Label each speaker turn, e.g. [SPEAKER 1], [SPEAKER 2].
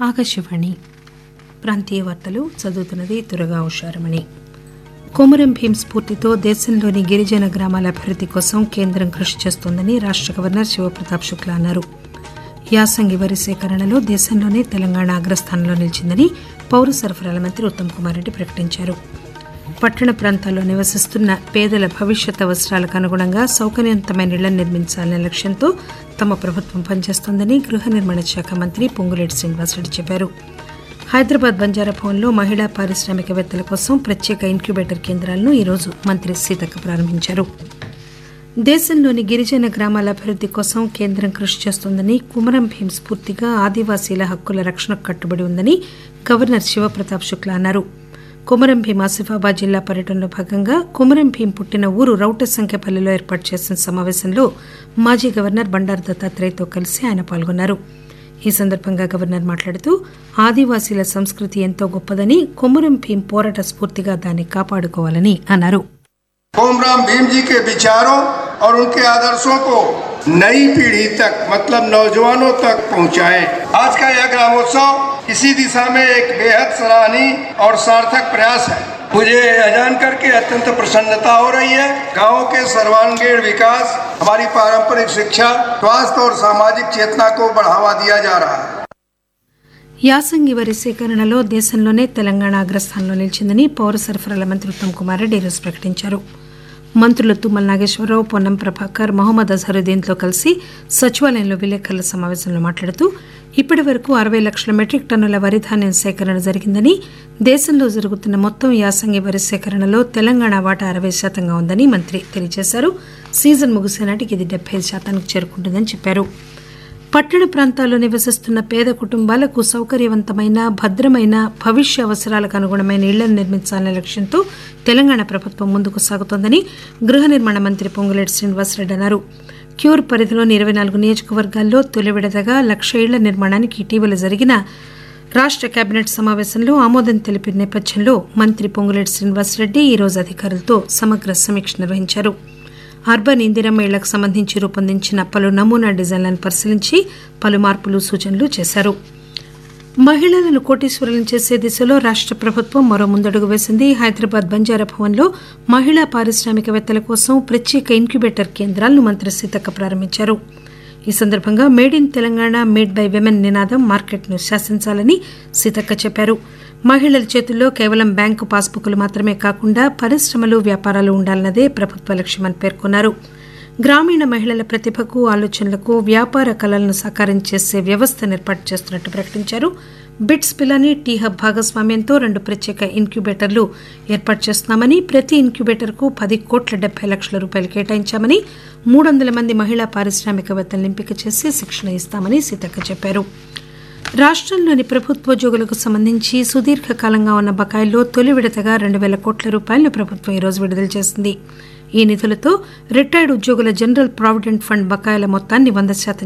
[SPEAKER 1] ఆకాశవాణి ప్రాంతీయ వార్తలు చదువుతున్నది దురగా ఉషారమణి కొమురం భీం స్ఫూర్తితో దేశంలోని గిరిజన గ్రామాల అభివృద్ది కోసం కేంద్రం కృషి చేస్తోందని రాష్ట గవర్నర్ శివప్రతాప్ శుక్లా అన్నారు యాసంగి వరి సేకరణలో దేశంలోనే తెలంగాణ అగ్రస్థానంలో నిలిచిందని పౌర సరఫరాల మంత్రి ఉత్తమ్ కుమార్ రెడ్డి ప్రకటించారు పట్టణ ప్రాంతాల్లో నివసిస్తున్న పేదల భవిష్యత్ అవసరాలకు అనుగుణంగా సౌకర్యవంతమైన ఇళ్లను నిర్మించాలనే లక్ష్యంతో తమ ప్రభుత్వం పనిచేస్తోందని గృహ నిర్మాణ శాఖ మంత్రి పొంగులేటి శ్రీనివాసరెడ్డి చెప్పారు హైదరాబాద్ బంజారా భవన్లో మహిళా పారిశ్రామికవేత్తల కోసం ప్రత్యేక ఇంక్యుబేటర్ కేంద్రాలను ఈరోజు మంత్రి సీతక్క ప్రారంభించారు దేశంలోని గిరిజన గ్రామాల అభివృద్ది కోసం కేంద్రం కృషి చేస్తోందని కుమరం భీం స్ఫూర్తిగా ఆదివాసీల హక్కుల రక్షణకు కట్టుబడి ఉందని గవర్నర్ శివప్రతాప్ శుక్లా అన్నారు కుమరం భీం ఆసిఫాబాద్ జిల్లా పర్యటనలో భాగంగా కుమరం భీం పుట్టిన ఊరు రౌటసంఖ్యపల్లిలో ఏర్పాటు చేసిన సమావేశంలో మాజీ గవర్నర్ బండారు దత్తాత్రేయతో కలిసి ఆయన పాల్గొన్నారు ఈ సందర్భంగా గవర్నర్ మాట్లాడుతూ ఆదివాసీల సంస్కృతి ఎంతో గొప్పదని కొమురం భీం పోరాట స్ఫూర్తిగా దాన్ని కాపాడుకోవాలని అన్నారు
[SPEAKER 2] कोमराम भीम जी के विचारों और उनके आदर्शों को नई पीढ़ी तक मतलब नौजवानों तक पहुंचाएं। आज का यह ग्रामोत्सव इसी दिशा में एक बेहद सराहनीय और सार्थक प्रयास है मुझे यह जानकर के अत्यंत प्रसन्नता हो रही है गांवों के सर्वांगीण विकास हमारी पारंपरिक शिक्षा स्वास्थ्य और सामाजिक चेतना को बढ़ावा दिया जा रहा है
[SPEAKER 1] యాసంగి వరి సేకరణలో దేశంలోనే తెలంగాణ అగ్రస్థానంలో నిలిచిందని పౌర సరఫరాల మంత్రి ఉత్తమ్ కుమార్ రెడ్డి ఈరోజు ప్రకటించారు మంత్రులు తుమ్మల నాగేశ్వరరావు పొన్నం ప్రభాకర్ మహమ్మద్ అజహరుద్దీన్తో కలిసి సచివాలయంలో విలేకరుల సమావేశంలో మాట్లాడుతూ ఇప్పటి వరకు అరవై లక్షల మెట్రిక్ టన్నుల వరి ధాన్యం సేకరణ జరిగిందని దేశంలో జరుగుతున్న మొత్తం యాసంగి వరి సేకరణలో తెలంగాణ వాటా అరవై శాతంగా ఉందని మంత్రి తెలియజేశారు సీజన్ ముగిసే నాటికి ఇది డెబ్బై శాతానికి చేరుకుంటుందని చెప్పారు పట్టణ ప్రాంతాల్లో నివసిస్తున్న పేద కుటుంబాలకు సౌకర్యవంతమైన భద్రమైన భవిష్య అవసరాలకు అనుగుణమైన ఇళ్లను నిర్మించాలనే లక్ష్యంతో తెలంగాణ ప్రభుత్వం ముందుకు సాగుతోందని గృహ నిర్మాణ మంత్రి పొంగులేటి శ్రీనివాసరెడ్డి అన్నారు క్యూర్ పరిధిలోని ఇరవై నాలుగు నియోజకవర్గాల్లో తొలి విడతగా లక్ష ఇళ్ల నిర్మాణానికి ఇటీవల జరిగిన రాష్ట కేబినెట్ సమావేశంలో ఆమోదం తెలిపిన నేపథ్యంలో మంత్రి పొంగులేటి శ్రీనివాసరెడ్డి ఈరోజు అధికారులతో సమగ్ర సమీక్ష నిర్వహించారు అర్బన్ ఇందిరమ్మ ఇళ్లకు సంబంధించి రూపొందించిన పలు నమూనా డిజైన్లను పరిశీలించి పలు మార్పులు సూచనలు చేశారు మహిళలను కోటీశ్వరులను చేసే దిశలో రాష్ట ప్రభుత్వం మరో ముందడుగు వేసింది హైదరాబాద్ బంజారా భవన్లో మహిళా పారిశ్రామికవేత్తల కోసం ప్రత్యేక ఇంక్యుబేటర్ కేంద్రాలను మంత్రి సీతక్క ప్రారంభించారు ఈ సందర్భంగా made in Telangana made by women నినాదం మార్కెట్ను శాసించాలని సీతక్క చెప్పారు మహిళల చేతుల్లో కేవలం బ్యాంకు పాస్బుక్లు మాత్రమే కాకుండా పరిశ్రమలు వ్యాపారాలు ఉండాలన్నదే ప్రభుత్వ లక్ష్యమని పేర్కొన్నారు గ్రామీణ మహిళల ప్రతిభకు ఆలోచనలకు వ్యాపార కళలను సాకారం చేసే వ్యవస్థను ఏర్పాటు చేస్తున్నట్టు ప్రకటించారు బిట్స్ పిలాని టీ హబ్ భాగస్వామ్యంతో రెండు ప్రత్యేక ఇన్క్యుబేటర్లు ఏర్పాటు చేస్తున్నామని ప్రతి ఇన్క్యుబేటర్కు పది కోట్ల డెబ్బై లక్షల రూపాయలు కేటాయించామని మూడు వందల మంది మహిళా పారిశ్రామికవేత్తలను ఎంపిక చేసి శిక్షణ ఇస్తామని సీతక్క చెప్పారు రాష్టంలోని ప్రభుత్వోద్యోగులకు సంబంధించి సుదీర్ఘకాలంగా ఉన్న బకాయిల్లో తొలి విడతగా రెండు వేల కోట్ల రూపాయలను ప్రభుత్వం ఈరోజు విడుదల చేసింది ఈ నిధులతో రిటైర్డ్ ఉద్యోగుల జనరల్ ప్రావిడెంట్ ఫండ్ బకాయిల మొత్తాన్ని వంద శాతం